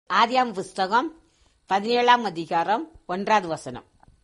ஆதியாம் புஸ்தகம் பதினேழாம் அதிகாரம் ஒன்றாவது வசனம்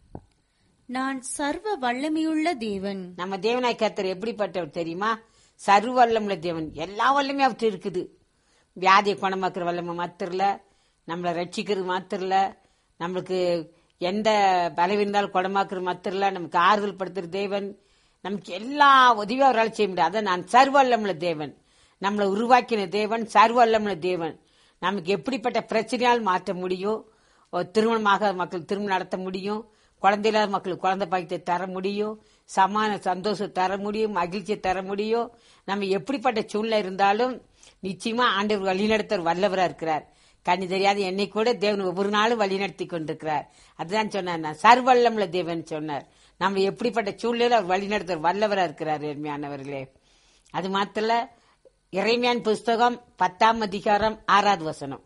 நான் சர்வ வல்லமையுள்ள தேவன் நம்ம தேவனாய் கர்த்தர் எப்படிப்பட்டவர் தெரியுமா சர்வ வல்லமுள்ள தேவன் எல்லா வல்லமே அவர்கிட்ட இருக்குது வியாதியை குணமாக்குற வல்லமை மாத்திரல நம்மளை ரட்சிக்கிறது மாத்திரல நம்மளுக்கு எந்த பலவீனம் இருந்தாலும் குணமாக்குறது மாத்திரல நமக்கு ஆறுதல் படுத்துற தேவன் நமக்கு எல்லா உதவியும் அவரால் செய்ய முடியாது அதான் நான் சர்வ வல்லமுள்ள தேவன் நம்மளை உருவாக்கின தேவன் சர்வ வல்லமுள்ள தேவன் நமக்கு எப்படிப்பட்ட பிரச்சனையால் மாற்ற முடியும் ஒரு திருமணமாக மக்கள் திருமணம் நடத்த முடியும் குழந்தை இல்லாத மக்களுக்கு குழந்தை பாக்கியத்தை தர முடியும் சமான சந்தோஷம் தர முடியும் மகிழ்ச்சியை தர முடியும் நம்ம எப்படிப்பட்ட சூழ்நிலை இருந்தாலும் நிச்சயமா ஆண்டவர் வழிநடத்தர் வல்லவரா இருக்கிறார் கண்ணி தெரியாத என்னை கூட தேவன் ஒவ்வொரு நாளும் வழிநடத்தி கொண்டிருக்கிறார் அதுதான் சொன்னார் நான் சர்வல்லமுள்ள தேவன் சொன்னார் நம்ம எப்படிப்பட்ட சூழ்நிலையில அவர் வழிநடத்தர் வல்லவரா இருக்கிறார் எருமையானவர்களே அது மாத்திர இறைமையான் புஸ்தகம் பத்தாம் அதிகாரம் ஆறாவது வசனம்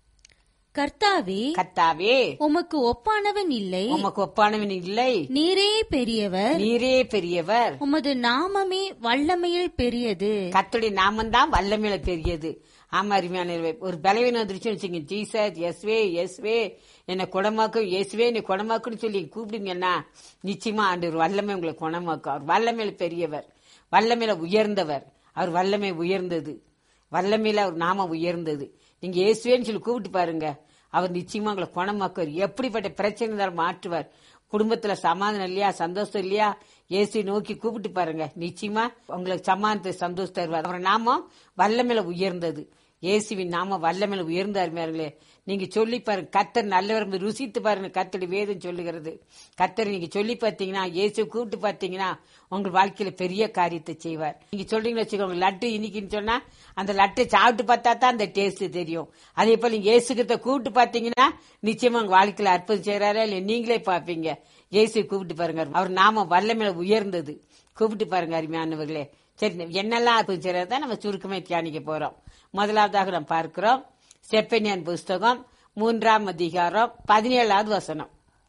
கர்த்தாவே கத்தாவே உமக்கு ஒப்பானவன் இல்லை உமக்கு ஒப்பானவன் இல்லை நீரே பெரியவர் நீரே பெரியவர் உமது நாமமே வல்லமையில் பெரியது கத்துடைய நாமந்தான் வல்லமையில பெரியது ஆமா அருமையான ஒரு பலவீனம் வந்துருச்சுன்னு வச்சுங்க ஜீசஸ் எஸ்வே எஸ்வே என்னை குணமாக்கும் இயேசுவே என்னை குணமாக்குன்னு சொல்லி கூப்பிடுங்கன்னா நிச்சயமா ஆண்டு வல்லமை உங்களை குணமாக்கும் அவர் வல்லமையில பெரியவர் வல்லமையில உயர்ந்தவர் அவர் வல்லமை உயர்ந்தது வல்லமையில அவர் நாம உயர்ந்தது நீங்க இயேசுவேன்னு சொல்லி கூப்பிட்டு பாருங்க அவர் நிச்சயமா உங்களை குணமாக்குவார் எப்படிப்பட்ட பிரச்சனை இருந்தாலும் மாற்றுவார் குடும்பத்துல சமாதானம் இல்லையா சந்தோஷம் இல்லையா இயேசு நோக்கி கூப்பிட்டு பாருங்க நிச்சயமா உங்களுக்கு சமாதானத்தை சந்தோஷம் தருவார் அவர் நாமம் வல்லமையில உயர்ந்தது இயேசுவின் நாம வல்லமையில உயர்ந்த அருமையார்களே நீங்க சொல்லி பாருங்க கத்தர் நல்லவர் என்று ருசித்து பாருங்க கத்தடி வேதம் சொல்லுகிறது கத்தர் நீங்க சொல்லி பார்த்தீங்கன்னா இயேசு கூப்பிட்டு பார்த்தீங்கன்னா உங்க வாழ்க்கையில பெரிய காரியத்தை செய்வார் நீங்க சொல்றீங்கன்னு வச்சுக்கோங்க லட்டு இன்னைக்குன்னு சொன்னா அந்த லட்டை சாப்பிட்டு பார்த்தா தான் அந்த டேஸ்ட் தெரியும் அதே போல நீங்க இயேசுகிட்ட கூப்பிட்டு பார்த்தீங்கன்னா நிச்சயமா உங்க வாழ்க்கையில அற்புதம் செய்யறாரா இல்ல நீங்களே பார்ப்பீங்க இயேசு கூப்பிட்டு பாருங்க அவர் நாம வல்லமையில உயர்ந்தது கூப்பிட்டு பாருங்க அருமையானவர்களே சரி என்னெல்லாம் அற்புதம் செய்யறதா நம்ம சுருக்கமே தியானிக்க போறோம் முதலாவதாக நாம் பார்க்கிறோம் செப்பனியன் புஸ்தகம் மூன்றாம் அதிகாரம் பதினேழாவது வசனம்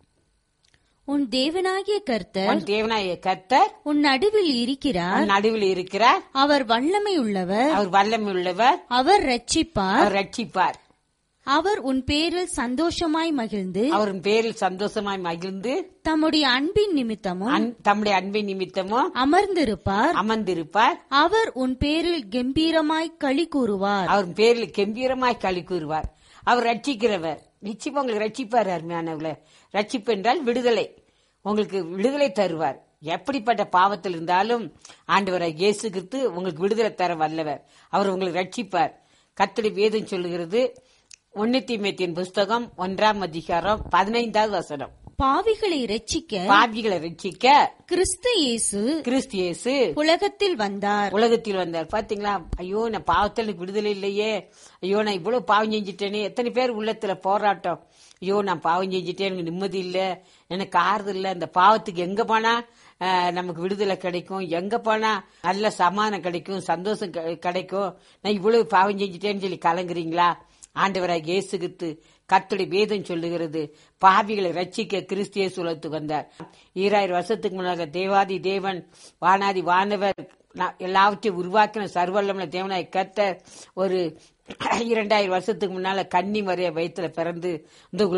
உன் தேவனாகிய கர்த்தர் உன் தேவனாய கர்த்தர் உன் நடுவில் இருக்கிறார் உன் நடுவில் இருக்கிறார் அவர் வல்லமை உள்ளவர் அவர் வல்லமை உள்ளவர் அவர் ரட்சிப்பார் அவர் ரட்சிப்பார் அவர் உன் பேரில் சந்தோஷமாய் மகிழ்ந்து அவரின் பேரில் சந்தோஷமாய் மகிழ்ந்து தம்முடைய அன்பின் நிமித்தமும் அன்- தம்முடைய அன்பின் நிமித்தமும் அமர்ந்திருப்பார் அமர்ந்திருப்பார் அவர் உன் பேரில் கம்பீரமாய் களி கூறுவார் அவர் பேரில் கம்பீரமாய் களி கூறுவார் அவர் ரட்சிக்கிறவர் நிச்சயமா உங்களுக்கு ரட்சிப்பார் அருமையானவர்களே ரட்சிப்பு என்றால் விடுதலை உங்களுக்கு விடுதலை தருவார் எப்படிப்பட்ட பாவத்தில் இருந்தாலும் ஆண்டவரை இயேசு கிறிஸ்து உங்களுக்கு விடுதலை தர வல்லவர் அவர் உங்களுக்கு ரட்சிப்பார் கத்தடி வேதம் சொல்லுகிறது ஒன்னித்தீமத்தின் புஸ்தகம் ஒன்றாம் அதிகாரம் பதினைந்தாவது வசனம் பாவிகளை ரட்சிக்க பாவிகளை ரட்சிக்க கிறிஸ்து இயேசு கிறிஸ்து இயேசு உலகத்தில் வந்தார் உலகத்தில் வந்தார் பாத்தீங்களா ஐயோ நான் பாவத்தில் எனக்கு விடுதலை இல்லையே ஐயோ நான் இவ்வளவு பாவம் செஞ்சுட்டேனே எத்தனை பேர் உள்ளத்துல போராட்டம் ஐயோ நான் பாவம் செஞ்சுட்டேன் எனக்கு நிம்மதி இல்ல எனக்கு ஆறுதல் இல்ல இந்த பாவத்துக்கு எங்க போனா அஹ், நமக்கு விடுதலை கிடைக்கும் எங்க போனா நல்ல சமாதானம் கிடைக்கும் சந்தோஷம் கெ- கிடைக்கும் நான் இவ்வளவு பாவம் செஞ்சுட்டேன்னு சொல்லி கலங்குறீங்களா ஆண்டவராக இயேசுகித்து கர்த்தருடைய வேதம் சொல்லுகிறது பாவிகளை ரட்சிக்க கிறிஸ்திய சுலத்துக்கு வந்தார் ஈராயிரம் வருஷத்துக்கு முன்னாக தேவாதி தேவன் வானாதி வானவர் நா- எல்லாவற்றையும் உருவாக்கின சர்வல்லமன தேவனாய் கர்த்தர் ஒரு இரண்டாயிரம் வருஷத்துக்கு முன்னால கன்னி மறைய வயிற்றுல பிறந்து இந்த